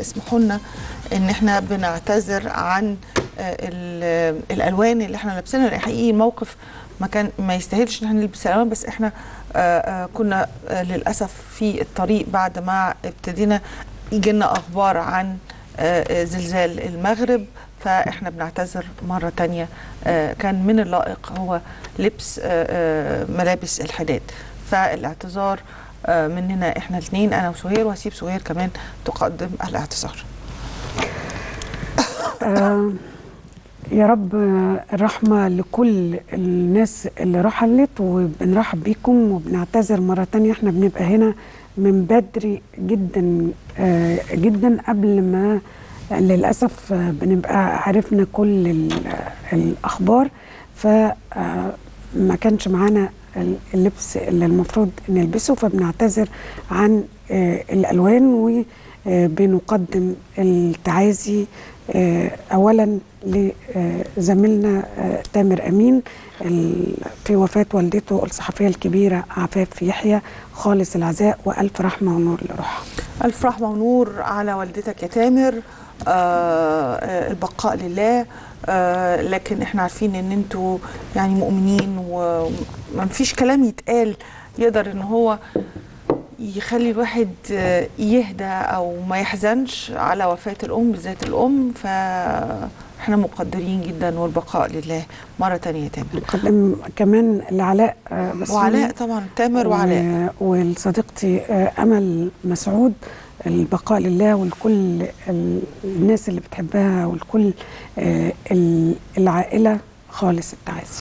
اسمحوا لنا ان احنا بنعتذر عن آه، ال- الالوان اللي احنا لابسينها لأن حقيقي الموقف ما كان ما يستاهلش ان احنا نلبس الالوان بس احنا آه، آه، كنا آه، للاسف في الطريق بعد ما ابتدينا يجي لنا اخبار عن آه، آه، زلزال المغرب فاحنا بنعتذر مره تانية آه، كان من اللائق هو لبس آه، آه، ملابس الحداد فالاعتذار آه، مننا احنا الاثنين انا وسهير وهسيب سهير كمان تقدم الاعتذار آه، يا رب آه، الرحمة لكل الناس اللي رحلت وبنرحب بيكم وبنعتذر مرة تانية احنا بنبقى هنا من بدري جدا آه، جدا قبل ما للأسف آه، بنبقى عرفنا كل ال- الأخبار فما كانش معانا ال- اللبس اللي المفروض نلبسه فبنعتذر عن آه، الألوان وبنقدم التعازي آه، اولا لزميلنا آه، تامر امين ال- في وفاه والدته الصحفيه الكبيره عفاف يحيى خالص العزاء والف رحمه ونور لروحها الف رحمه ونور على والدتك يا تامر آه آه، البقاء لله آه لكن احنا عارفين ان انتوا يعني مؤمنين وما فيش كلام يتقال يقدر ان هو يخلي الواحد آه، يهدى او ما يحزنش على وفاه الام بالذات الام فاحنا مقدرين جدا والبقاء لله مره تانية يا تامر نقدم كمان لعلاء آه، بسيوني وعلاء طبعا تامر وعلاء و- ولصديقتي آه، امل مسعود البقاء لله ولكل ال- الناس اللي بتحبها ولكل آه، ال- العائله خالص التعازي